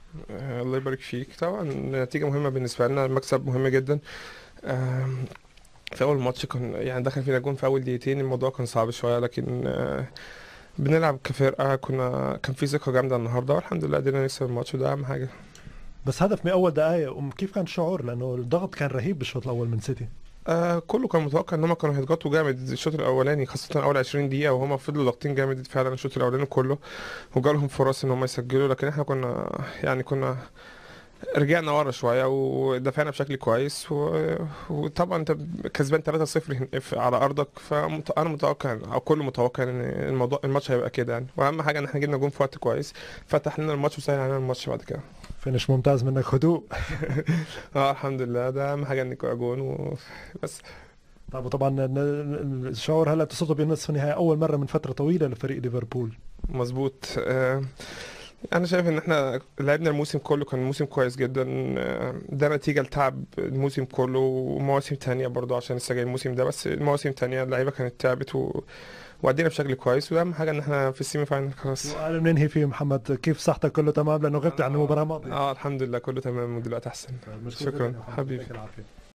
آه، الله يبارك فيك طبعا نتيجة مهمة بالنسبة لنا المكسب مهم جدا آم، في أول ماتش كان يعني دخل فينا جون في أول دقيقتين الموضوع كان صعب شوية لكن آه، بنلعب كفرقة كنا كان في ثقة جامدة النهاردة والحمد لله قدرنا نكسب الماتش وده أهم حاجة بس هدف من اول دقائق كيف كان الشعور لانه الضغط كان رهيب بالشوط الاول من سيتي آه كله كان متوقع ان هم كانوا هيضغطوا جامد الشوط الاولاني خاصه اول 20 دقيقه وهم فضلوا ضاغطين جامد فعلا الشوط الاولاني كله وجالهم فرص ان هم يسجلوا لكن احنا كنا يعني كنا رجعنا ورا شويه ودافعنا بشكل كويس و... وطبعا انت كسبان 3-0 هن- في- على ارضك فانا متوقع او كله متوقع ان الموضوع الماتش هيبقى كده يعني واهم حاجه ان احنا جبنا جون في وقت كويس فتح لنا الماتش وسهل علينا الماتش بعد كده فينش ممتاز منك هدوء اه الحمد لله ده اهم حاجه انك جون وبس طب وطبعا ن- ن- الشعور هلا بتصعدوا بنصف النهائي اول مره من فتره طويله لفريق ليفربول مظبوط آه، انا شايف ان احنا لعبنا الموسم كله كان موسم كويس جدا آه، ده نتيجة لتعب الموسم كله ومواسم تانية برضو عشان لسه جاي الموسم ده بس المواسم تانية اللعيبة كانت تعبت و... وأدينا بشكل كويس واهم حاجة ان احنا في السيمي فاينل خلاص سؤال بننهي فيه محمد كيف صحتك كله تمام لانه غبت عن المباراه الماضيه اه الحمد لله كله تمام ودلوقتي احسن مشكور شكراً، جداً يا محمد. حبيبي. يعطيك العافيه